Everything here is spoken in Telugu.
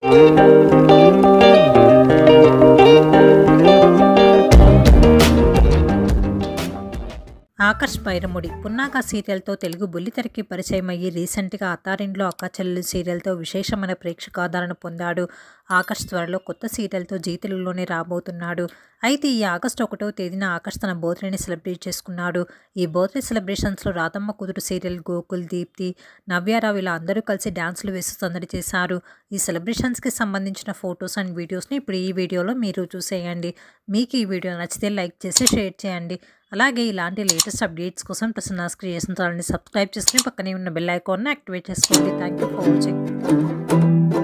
ఆకర్ష్ బైరముడి పున్నాక సీరియల్తో తెలుగు బుల్లితెరకి పరిచయం అయ్యి రీసెంట్గా అత్తారింట్లో అక్క చెల్లెలు సీరియల్తో విశేషమైన ప్రేక్షకాదరణ పొందాడు ఆకర్ష్ త్వరలో కొత్త సీరియల్తో జీ తెలుగులోనే రాబోతున్నాడు అయితే ఈ ఆగస్టు ఒకటో తేదీన ఆకర్ష్ తన బర్త్డేని సెలబ్రేట్ చేసుకున్నాడు ఈ బర్త్డే సెలబ్రేషన్స్లో రాధమ్మ కుదురు సీరియల్ గోకుల్ దీప్తి నవ్యారావు ఇలా అందరూ కలిసి డ్యాన్సులు వేసి సందడి చేశారు ఈ సెలబ్రేషన్స్కి సంబంధించిన ఫొటోస్ అండ్ వీడియోస్ని ఇప్పుడు ఈ వీడియోలో మీరు చూసేయండి మీకు ఈ వీడియో నచ్చితే లైక్ చేసి షేర్ చేయండి అలాగే ఇలాంటి లేటెస్ట్ అప్డేట్స్ కోసం ప్రసన్నాస్ క్రియేషన్ ఛానల్ని సబ్స్క్రైబ్ చేసుకుని పక్కనే ఉన్న బెల్ ఐకాన్ని యాక్టివేట్ చేసుకోండి థ్యాంక్ యూ ఫర్ వాచింగ్